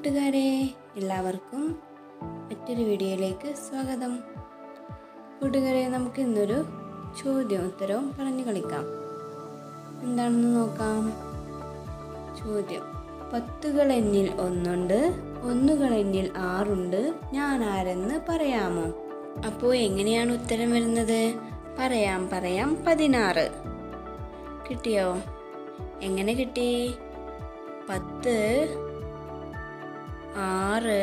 കൂട്ടുകാരെ എല്ലാവർക്കും മറ്റൊരു വീഡിയോയിലേക്ക് സ്വാഗതം കൂട്ടുകാരെ നമുക്ക് ഇന്നൊരു ചോദ്യവും ഉത്തരവും പറഞ്ഞു കളിക്കാം എന്താണെന്ന് നോക്കാം ചോദ്യം പത്തുകൾ എന്നിൽ ഒന്നുണ്ട് ഒന്നുകൾ എന്നിൽ ആറുണ്ട് ഞാൻ ആരെന്ന് പറയാമോ അപ്പോൾ എങ്ങനെയാണ് ഉത്തരം വരുന്നത് പറയാം പറയാം പതിനാറ് കിട്ടിയോ എങ്ങനെ കിട്ടി പത്ത് ആറ്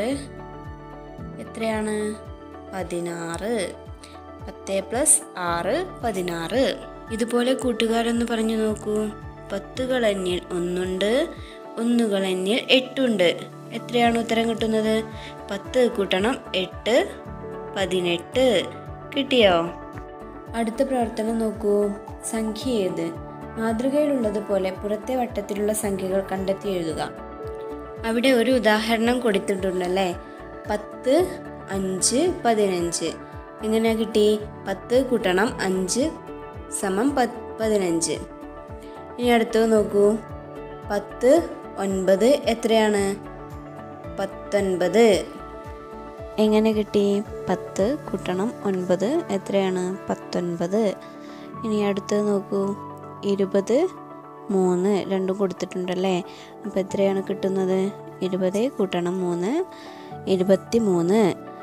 എത്രയാണ് പതിനാറ് പത്ത് പ്ലസ് ആറ് പതിനാറ് ഇതുപോലെ കൂട്ടുകാരൊന്ന് പറഞ്ഞു നോക്കൂ പത്തുകൾ എന്നിൽ ഒന്നുണ്ട് ഒന്നുകൾ എന്നിൽ എട്ടുണ്ട് എത്രയാണ് ഉത്തരം കിട്ടുന്നത് പത്ത് കൂട്ടണം എട്ട് പതിനെട്ട് കിട്ടിയോ അടുത്ത പ്രവർത്തനം നോക്കൂ സംഖ്യ ഏത് മാതൃകയിലുള്ളതുപോലെ പുറത്തെ വട്ടത്തിലുള്ള സംഖ്യകൾ കണ്ടെത്തി എഴുതുക അവിടെ ഒരു ഉദാഹരണം കൊടുത്തിട്ടുണ്ടല്ലേ പത്ത് അഞ്ച് പതിനഞ്ച് എങ്ങനെ കിട്ടി പത്ത് കൂട്ടണം അഞ്ച് സമം പത് പതിനഞ്ച് ഇനി അടുത്തത് നോക്കൂ പത്ത് ഒൻപത് എത്രയാണ് പത്തൊൻപത് എങ്ങനെ കിട്ടി പത്ത് കൂട്ടണം ഒൻപത് എത്രയാണ് പത്തൊൻപത് ഇനി അടുത്തത് നോക്കൂ ഇരുപത് മൂന്ന് രണ്ടും കൊടുത്തിട്ടുണ്ടല്ലേ അപ്പോൾ എത്രയാണ് കിട്ടുന്നത് ഇരുപത് കൂട്ടണം മൂന്ന് ഇരുപത്തി മൂന്ന്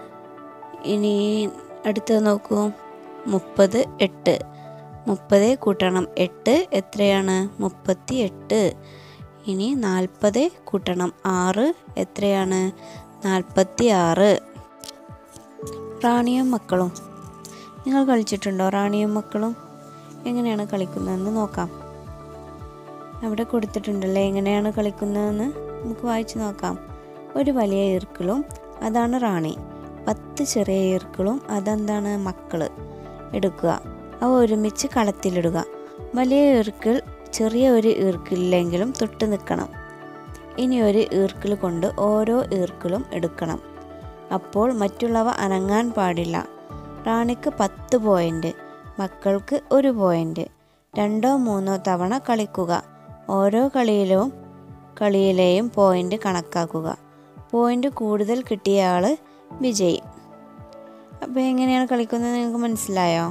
ഇനി അടുത്തത് നോക്കൂ മുപ്പത് എട്ട് മുപ്പത് കൂട്ടണം എട്ട് എത്രയാണ് മുപ്പത്തി എട്ട് ഇനി നാൽപ്പത് കൂട്ടണം ആറ് എത്രയാണ് നാൽപ്പത്തി ആറ് റാണിയും മക്കളും നിങ്ങൾ കളിച്ചിട്ടുണ്ടോ റാണിയും മക്കളും എങ്ങനെയാണ് കളിക്കുന്നതെന്ന് നോക്കാം അവിടെ കൊടുത്തിട്ടുണ്ടല്ലേ എങ്ങനെയാണ് കളിക്കുന്നതെന്ന് നമുക്ക് വായിച്ചു നോക്കാം ഒരു വലിയ ഈർക്കിളും അതാണ് റാണി പത്ത് ചെറിയ ഈർക്കിളും അതെന്താണ് മക്കള് എടുക്കുക അവ ഒരുമിച്ച് കളത്തിലിടുക വലിയ ഈർക്കിൾ ചെറിയ ഒരു ഈർക്കില്ലെങ്കിലും തൊട്ട് നിൽക്കണം ഇനി ഒരു ഈർക്കിൾ കൊണ്ട് ഓരോ ഈർക്കിളും എടുക്കണം അപ്പോൾ മറ്റുള്ളവ അനങ്ങാൻ പാടില്ല റാണിക്ക് പത്ത് പോയിന്റ് മക്കൾക്ക് ഒരു പോയിന്റ് രണ്ടോ മൂന്നോ തവണ കളിക്കുക ഓരോ കളിയിലും കളിയിലെയും പോയിന്റ് കണക്കാക്കുക പോയിന്റ് കൂടുതൽ കിട്ടിയ ആള് വിജയി അപ്പോൾ എങ്ങനെയാണ് കളിക്കുന്നത് നിങ്ങൾക്ക് മനസ്സിലായോ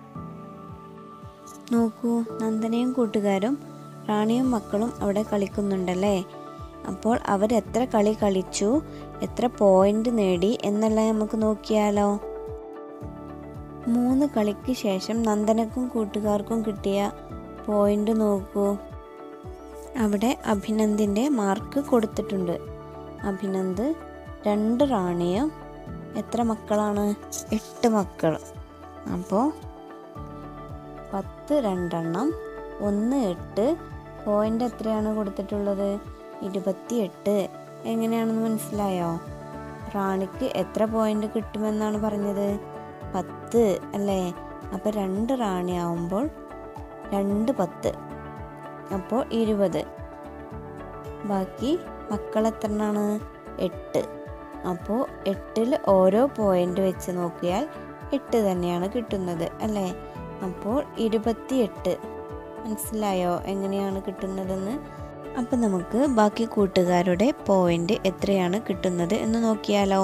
നോക്കൂ നന്ദനയും കൂട്ടുകാരും റാണിയും മക്കളും അവിടെ കളിക്കുന്നുണ്ടല്ലേ അപ്പോൾ അവർ എത്ര കളി കളിച്ചു എത്ര പോയിന്റ് നേടി എന്നുള്ളത് നമുക്ക് നോക്കിയാലോ മൂന്ന് കളിക്ക് ശേഷം നന്ദനക്കും കൂട്ടുകാർക്കും കിട്ടിയ പോയിന്റ് നോക്കൂ അവിടെ അഭിനന്ദിൻ്റെ മാർക്ക് കൊടുത്തിട്ടുണ്ട് അഭിനന്ദ് രണ്ട് റാണിയും എത്ര മക്കളാണ് എട്ട് മക്കൾ അപ്പോൾ പത്ത് രണ്ടെണ്ണം ഒന്ന് എട്ട് പോയിന്റ് എത്രയാണ് കൊടുത്തിട്ടുള്ളത് ഇരുപത്തി എട്ട് എങ്ങനെയാണെന്ന് മനസ്സിലായോ റാണിക്ക് എത്ര പോയിന്റ് കിട്ടുമെന്നാണ് പറഞ്ഞത് പത്ത് അല്ലേ അപ്പോൾ രണ്ട് റാണി ആവുമ്പോൾ രണ്ട് പത്ത് അപ്പോൾ ഇരുപത് ബാക്കി മക്കൾ എത്രണ്ണാണ് എട്ട് അപ്പോൾ എട്ടിൽ ഓരോ പോയിന്റ് വെച്ച് നോക്കിയാൽ എട്ട് തന്നെയാണ് കിട്ടുന്നത് അല്ലേ അപ്പോൾ ഇരുപത്തിയെട്ട് മനസ്സിലായോ എങ്ങനെയാണ് കിട്ടുന്നതെന്ന് അപ്പം നമുക്ക് ബാക്കി കൂട്ടുകാരുടെ പോയിന്റ് എത്രയാണ് കിട്ടുന്നത് എന്ന് നോക്കിയാലോ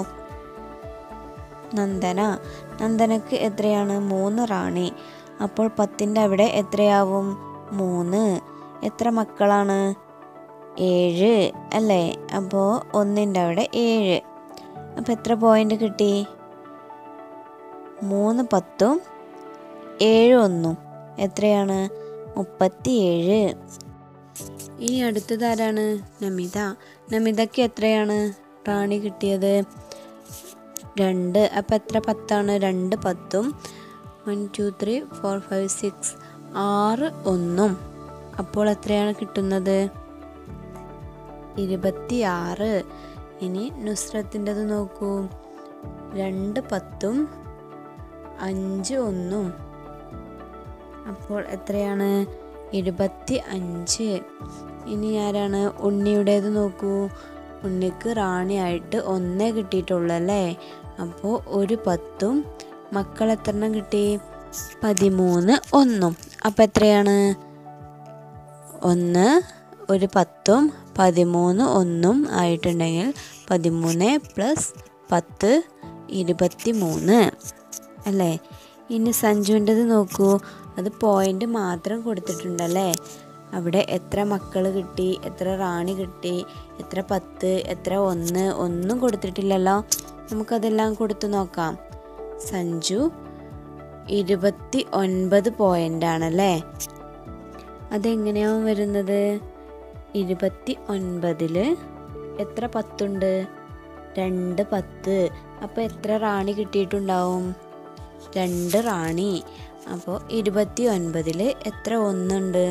നന്ദന നന്ദനക്ക് എത്രയാണ് മൂന്ന് റാണി അപ്പോൾ പത്തിൻ്റെ അവിടെ എത്രയാവും മൂന്ന് എത്ര മക്കളാണ് ഏഴ് അല്ലേ അപ്പോൾ ഒന്നിൻ്റെ അവിടെ ഏഴ് അപ്പോൾ എത്ര പോയിന്റ് കിട്ടി മൂന്ന് പത്തും ഏഴ് ഒന്നും എത്രയാണ് മുപ്പത്തി ഏഴ് ഇനി അടുത്തത് ആരാണ് നമിത നമിതയ്ക്ക് എത്രയാണ് റാണി കിട്ടിയത് രണ്ട് അപ്പം എത്ര പത്താണ് രണ്ട് പത്തും one two three four five six ആറ് ഒന്നും അപ്പോൾ എത്രയാണ് കിട്ടുന്നത് ഇരുപത്തി ആറ് ഇനി നുസ്രത്തിൻ്റെത് നോക്കൂ രണ്ട് പത്തും അഞ്ച് ഒന്നും അപ്പോൾ എത്രയാണ് ഇരുപത്തി അഞ്ച് ഇനി ആരാണ് ഉണ്ണിയുടേത് നോക്കൂ ഉണ്ണിക്ക് റാണിയായിട്ട് ഒന്നേ കിട്ടിയിട്ടുള്ളൂ അല്ലേ അപ്പോൾ ഒരു പത്തും മക്കൾ എത്രണ്ണം കിട്ടി പതിമൂന്ന് ഒന്നും അപ്പം എത്രയാണ് ഒന്ന് ഒരു പത്തും പതിമൂന്ന് ഒന്നും ആയിട്ടുണ്ടെങ്കിൽ പതിമൂന്ന് പ്ലസ് പത്ത് ഇരുപത്തി മൂന്ന് അല്ലേ ഇനി സഞ്ജുവിൻ്റെത് നോക്കൂ അത് പോയിൻ്റ് മാത്രം കൊടുത്തിട്ടുണ്ടല്ലേ അവിടെ എത്ര മക്കൾ കിട്ടി എത്ര റാണി കിട്ടി എത്ര പത്ത് എത്ര ഒന്ന് ഒന്നും കൊടുത്തിട്ടില്ലല്ലോ നമുക്കതെല്ലാം കൊടുത്തു നോക്കാം സഞ്ജു ഇരുപത്തി ഒൻപത് പോയിൻ്റ് ആണല്ലേ അതെങ്ങനെയാവും വരുന്നത് ഇരുപത്തി ഒൻപതില് എത്ര പത്തുണ്ട് രണ്ട് പത്ത് അപ്പോൾ എത്ര റാണി കിട്ടിയിട്ടുണ്ടാവും രണ്ട് റാണി അപ്പോൾ ഇരുപത്തി ഒൻപതിൽ എത്ര ഒന്നുണ്ട്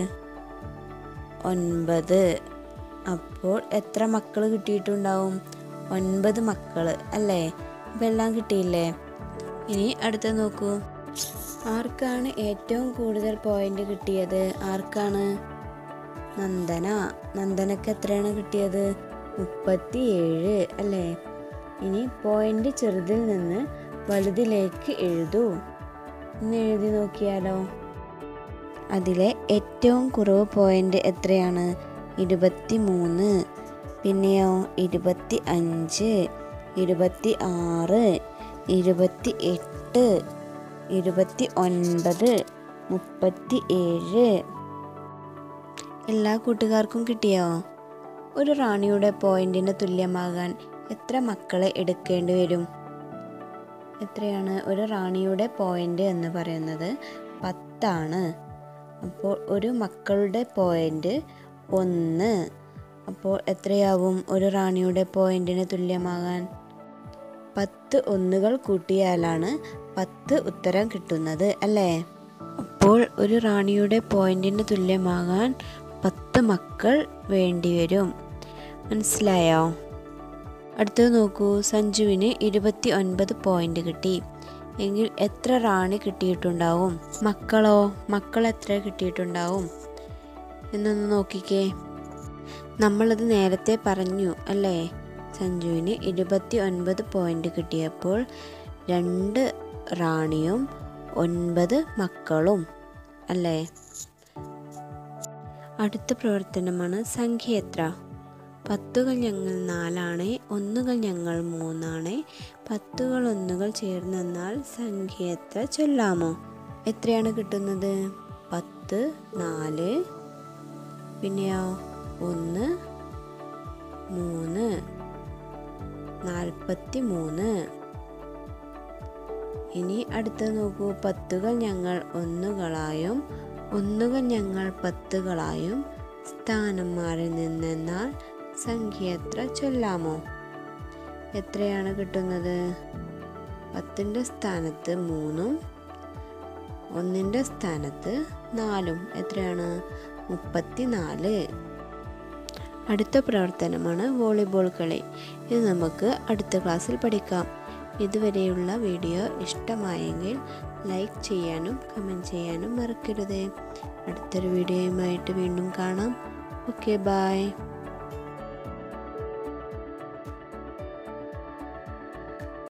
ഒൻപത് അപ്പോൾ എത്ര മക്കൾ കിട്ടിയിട്ടുണ്ടാവും ഒൻപത് മക്കൾ അല്ലേ അപ്പം എല്ലാം കിട്ടിയില്ലേ ഇനി അടുത്ത നോക്കൂ ആർക്കാണ് ഏറ്റവും കൂടുതൽ പോയിന്റ് കിട്ടിയത് ആർക്കാണ് നന്ദന നന്ദനക്ക് എത്രയാണ് കിട്ടിയത് മുപ്പത്തിയേഴ് അല്ലേ ഇനി പോയിന്റ് ചെറുതിൽ നിന്ന് വലുതിലേക്ക് എഴുതൂ ഇന്ന് എഴുതി നോക്കിയാലോ അതിലെ ഏറ്റവും കുറവ് പോയിന്റ് എത്രയാണ് ഇരുപത്തി മൂന്ന് പിന്നെയോ ഇരുപത്തി അഞ്ച് ഇരുപത്തി ആറ് ഇരുപത്തി എട്ട് ഇരുപത്തി ഒൻപത് മുപ്പത്തി ഏഴ് എല്ലാ കൂട്ടുകാർക്കും കിട്ടിയോ ഒരു റാണിയുടെ പോയിന്റിന് തുല്യമാകാൻ എത്ര മക്കളെ എടുക്കേണ്ടി വരും എത്രയാണ് ഒരു റാണിയുടെ പോയിന്റ് എന്ന് പറയുന്നത് പത്താണ് അപ്പോൾ ഒരു മക്കളുടെ പോയിന്റ് ഒന്ന് അപ്പോൾ എത്രയാവും ഒരു റാണിയുടെ പോയിന്റിന് തുല്യമാകാൻ പത്ത് ഒന്നുകൾ കൂട്ടിയാലാണ് പത്ത് ഉത്തരം കിട്ടുന്നത് അല്ലേ അപ്പോൾ ഒരു റാണിയുടെ പോയിന്റിന് തുല്യമാകാൻ പത്ത് മക്കൾ വേണ്ടിവരും മനസ്സിലായോ അടുത്തത് നോക്കൂ സഞ്ജുവിന് ഇരുപത്തി ഒൻപത് പോയിന്റ് കിട്ടി എങ്കിൽ എത്ര റാണി കിട്ടിയിട്ടുണ്ടാവും മക്കളോ മക്കൾ എത്ര കിട്ടിയിട്ടുണ്ടാവും എന്നൊന്ന് നോക്കിക്കേ നമ്മളത് നേരത്തെ പറഞ്ഞു അല്ലേ സഞ്ജുവിന് ഇരുപത്തി ഒൻപത് പോയിന്റ് കിട്ടിയപ്പോൾ രണ്ട് റാണിയും ഒൻപത് മക്കളും അല്ലേ അടുത്ത പ്രവർത്തനമാണ് സംഖ്യ എത്ര പത്തുകൾ ഞങ്ങൾ നാലാണ് ഒന്നുകൾ ഞങ്ങൾ മൂന്നാണ് പത്തുകൾ ഒന്നുകൾ ചേർന്നെന്നാൽ സംഖ്യ എത്ര ചൊല്ലാമോ എത്രയാണ് കിട്ടുന്നത് പത്ത് നാല് പിന്നെയോ ഒന്ന് മൂന്ന് നാൽപ്പത്തി മൂന്ന് ഇനി അടുത്ത് നോക്കൂ പത്തുകൾ ഞങ്ങൾ ഒന്നുകളായും ഒന്നുകൾ ഞങ്ങൾ പത്തുകളായും സ്ഥാനം മാറി നിന്നെന്നാൽ സംഖ്യ എത്ര ചൊല്ലാമോ എത്രയാണ് കിട്ടുന്നത് പത്തിൻ്റെ സ്ഥാനത്ത് മൂന്നും ഒന്നിൻ്റെ സ്ഥാനത്ത് നാലും എത്രയാണ് മുപ്പത്തി നാല് അടുത്ത പ്രവർത്തനമാണ് വോളിബോൾ കളി ഇത് നമുക്ക് അടുത്ത ക്ലാസ്സിൽ പഠിക്കാം ഇതുവരെയുള്ള വീഡിയോ ഇഷ്ടമായെങ്കിൽ ലൈക്ക് ചെയ്യാനും കമൻറ്റ് ചെയ്യാനും മറക്കരുത് അടുത്തൊരു വീഡിയോയുമായിട്ട് വീണ്ടും കാണാം ഓക്കെ ബായ്